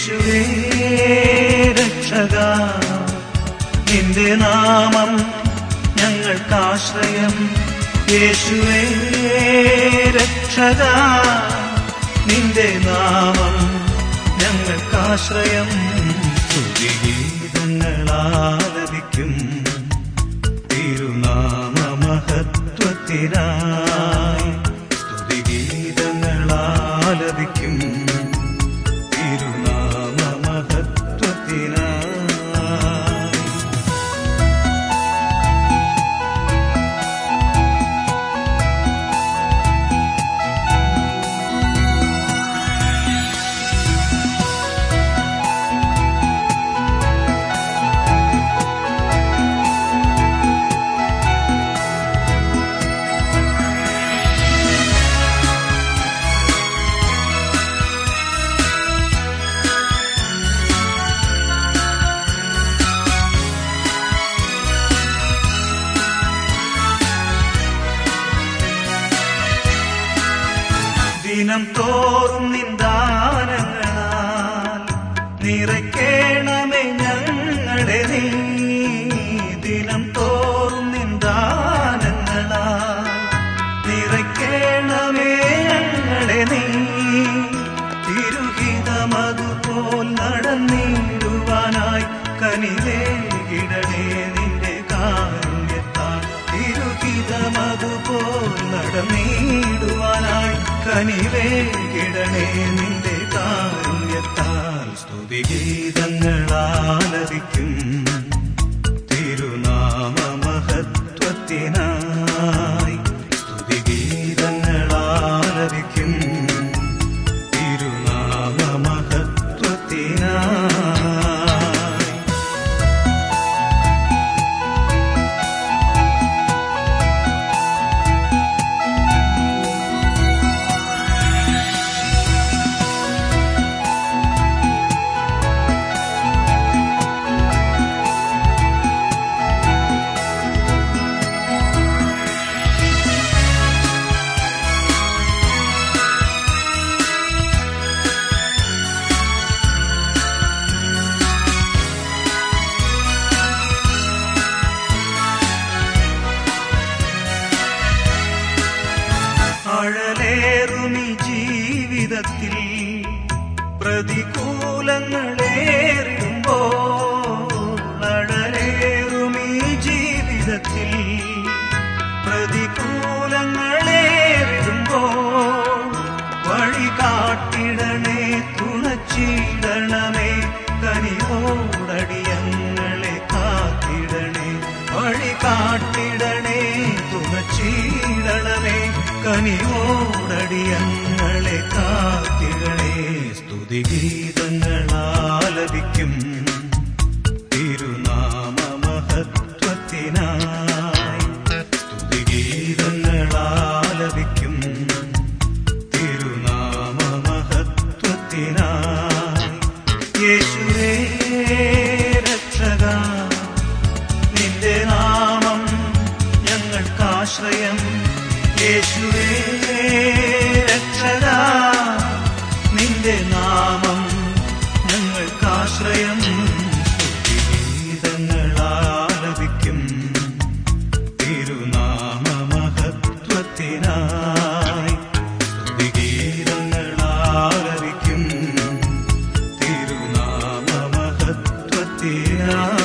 യേശുവേ രക്ഷക നിന്റെ നാമം ഞങ്ങൾക്കാശ്രയം യേശുവേ രക്ഷക നിന്റെ നാമം ഞങ്ങൾക്കാശ്രയം സ്തുതിഗീതങ്ങളാലപിക്കും തിരുനാമമഹത്വത്തിനായി സ്തുതിഗീതങ്ങളാലപിക്കും തിരുനാമമഹത്വത്തിനായി ദിനം തോറും നിന്ദാനങ്ങളാൽ നിറയ്ക്കേണമേ ഞങ്ങളെ നീ ദിനം തോറും നിന്ദാനങ്ങളാൽ നിറയ്ക്കേണമേ ഞങ്ങളെ നീ തിരുഹിതമതുപോൽ നടന്നിടുവാനായി കനിവേകിടണേ നിന്റെ കാരുണ്യത്താൽ തിരുഹിതമതുപോൽ നടന്നിടുവാനായി കനിവേകിടണേ നിന്റെ കാരുണ്യത്താൽ സ്തുതിഗീതങ്ങളാലപിക്കും തിരുനാമമഹത്വത്തിനായി സ്തുതിഗീതങ്ങളാലപിക്കും തിരുനാമമഹത്വത്തിനായി അഴലേറുമി ജീവിതത്തിൽ പ്രതികൂലങ്ങളേറിടുമ്പോൾ അഴലേറുമി ജീവിതത്തിൽ പ്രതികൂലങ്ങളേറിടുമ്പോൾ വഴി കാട്ടിടണേ തുണച്ചിടണമേ കനിവോടടിയങ്ങളെ കാത്തിടണേ വഴി കാട്ടിടണേ തുണച്ചിടണമേ കനിവോടടിയങ്ങളെ കാത്തിടണേ സ്തുതിഗീതങ്ങളാലപിക്കും തിരുനാമമഹത്വത്തിനായി സ്തുതിഗീതങ്ങളാലപിക്കും തിരുനാമമഹത്വത്തിനായി യേശുവേ രക്ഷക നിന്റെ നാമം ഞങ്ങൾക്കാശ്രയം യേശുവേ രക്ഷക നിന്റെ നാമം ഞങ്ങൾക്കാശ്രയം സ്തുതിഗീതങ്ങളാലപിക്കും തിരുനാമമഹത്വത്തിനായി സ്തുതിഗീതങ്ങളാലപിക്കും തിരുനാമമഹത്വത്തിനായി